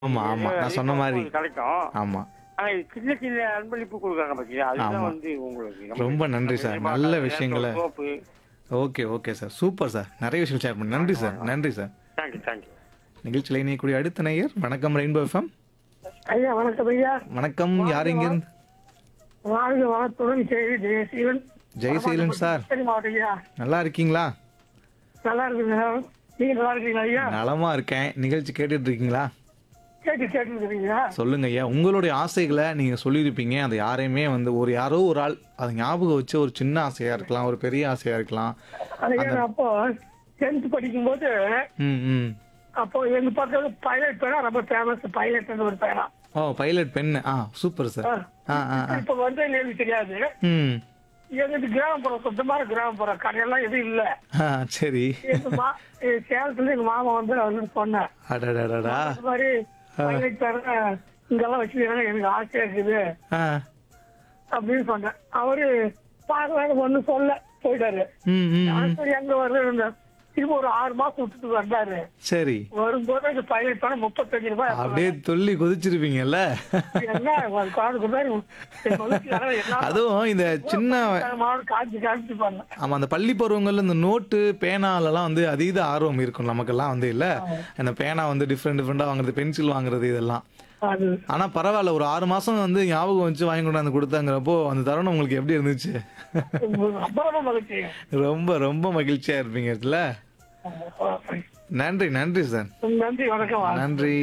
ஆமா ஆமா நான் சொன்ன மாதிரி கிடைக்கும் ஆமா ஆனா இது சின்ன சின்ன அன்பளிப்பு கொடுக்குறாங்க பாத்தீங்களா அதுதான் ஆமா. வந்து உங்களுக்கு ரொம்ப நன்றி சார். நம்ம நல்ல எதிர்பார்க்காத விஷயங்களை- soap okay okay sir super sir நிறைய விஷயம் ஷேர் பண்ணி நன்றி சார் நன்றி சார் தேங்க்யூ தேங்க்யூ நிகழ்ச்சியில் இணையக்கூடிய அடுத்த நேயர் வணக்கம் ரெயின்போ எஃப்எம் ஐயா வணக்கம் ஐயா வணக்கம் யார் இங்கிருந்து வாழ்க வளத்துடன் செய்தி ஜெயசீலன் ஜெயசீலன் சார் சரி மாவட்டம் ஐயா நல்லா இருக்கீங்களா நல்லா இருக்குங்க நீங்க நல்லா இருக்கீங்களா ஐயா நலமா இருக்கேன் நிகழ்ச்சி கேட்டுட்டு இருக்கீங்களா கேட்டு கேட்டு இருக்கிறீங்களா சொல்லுங்க ஐயா உங்களுடைய ஆசைகளை நீங்க சொல்லியிருப்பீங்க அதை யாரையுமே வந்து ஒரு யாரோ ஒரு ஆள் அதை ஞாபகம் வச்சு ஒரு சின்ன ஆசையா இருக்கலாம் ஒரு பெரிய ஆசையா இருக்கலாம் அது ஏன்னா அப்போ டென்த் படிக்கும்போது ம் ம் அப்போ எங்க பக்கத்துல பைலட் பேரா ரொம்ப ஃபேமஸ் பைலட் ஒரு பேரா ஓ பைலட் பென் ஆ சூப்பர் சார் ஆ ஆ ஆ இப்ப வந்து எனக்கு தெரியாது ம் எங்களுக்கு கிராமப்புறம் சுத்தமான கிராமப்புறம் கடையெல்லாம் எதுவும் இல்ல ஆ சரி எங்க மா எ- சேலத்துல எங்க மாமா வந்து வந்து சொன்னேன் அடடடடா இந்த மாதிரி பைலட் பேரா இங்கெல்லாம் வச்சுருக்காங்க எனக்கு ஆசையா இருக்குது ஆ அப்படின்னு சொன்னேன் அவரு பார்க்கலாம் ஒண்ணு சொல்ல போயிட்டாரு ம் ம் ம். நான் சரி அங்க வருது திரும்ப ஒரு ஆறு மாசம் விட்டுட்டு வந்தாரு சரி வரும்போது அந்த பைலட் பண்ண முப்பத்தஞ்சு ரூபாய் அப்படியே துள்ளி குதிச்சிருப்பீங்கல்ல என்ன ஒரு காடு கொடுத்தாரு என் மனசுல என்ன அதுவும் இந்த சின்ன மாடு காய்ச்சி காய்ச்சி பண்ணேன் ஆமா அந்த பள்ளி பருவங்கள்ல இந்த நோட்டு பேனாலலாம் வந்து அதீத ஆர்வம் இருக்கும் நமக்கெல்லாம் வந்து இல்ல அந்த பேனா வந்து டிஃப்ரெண்ட் டிஃப்ரெண்டா வாங்குறது பென்சில் வாங்குறது இதெல்லாம் அது ஆனா பரவாயில்ல ஒரு ஆறு மாசம் வந்து ஞாபகம் வச்சு வாங்கி கொண்டாந்து கொடுத்தாங்கிறப்போ அந்த தருணம் உங்களுக்கு எப்படி இருந்துச்சு அப்புறமா மகிழ்ச்சி ரொம்ப ரொம்ப மகிழ்ச்சியா இருப்பீங்க இதுல நன்றி நன்றி சார் நன்றி வணக்கம் நன்றி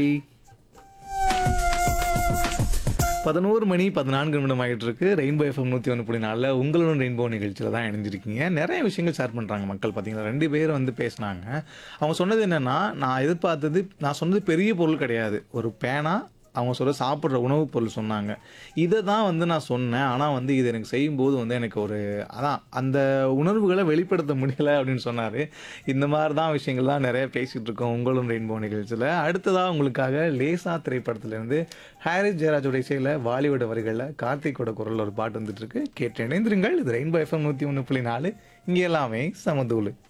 பதினோரு மணி பதினான்கு நிமிடம் ஆகிட்டு இருக்கு ரெயின்போ எஃப்எம் நூற்றி ஒன்று புள்ளி நாலில் உங்களுடன் ரெயின்போ நிகழ்ச்சியில் தான் இணைஞ்சிருக்கீங்க நிறைய விஷயங்கள் ஷேர் பண்ணுறாங்க மக்கள் பார்த்தீங்களா ரெண்டு பேர் வந்து பேசினாங்க அவங்க சொன்னது என்னென்னா நான் எதிர்பார்த்தது நான் சொன்னது பெரிய பொருள் கிடையாது ஒரு பேனா அவங்க சொல்ல சாப்பிட்ற உணவுப் பொருள் சொன்னாங்க இதை தான் வந்து நான் சொன்னேன் ஆனால் வந்து இது எனக்கு செய்யும்போது வந்து எனக்கு ஒரு அதான் அந்த உணர்வுகளை வெளிப்படுத்த முடியலை அப்படின்னு சொன்னார் இந்த மாதிரி தான் விஷயங்கள் தான் நிறைய பேசிகிட்டு இருக்கோம் உங்களும் ரெயின்போ நிகழ்ச்சியில் அடுத்ததாக உங்களுக்காக லேசா திரைப்படத்திலேருந்து ஹாரிஸ் ஜெயராஜோட இசையில் பாலிவுட் வரிகளில் கார்த்திக்கோட குரல் ஒரு பாட்டு வந்துட்டு இருக்கு கேட்டு இணைந்திருங்கள் இது ரெயின்போ எஃப்எம் நூற்றி ஒன்று புள்ளி நாலு இங்கே எல்லாமே சமதூளு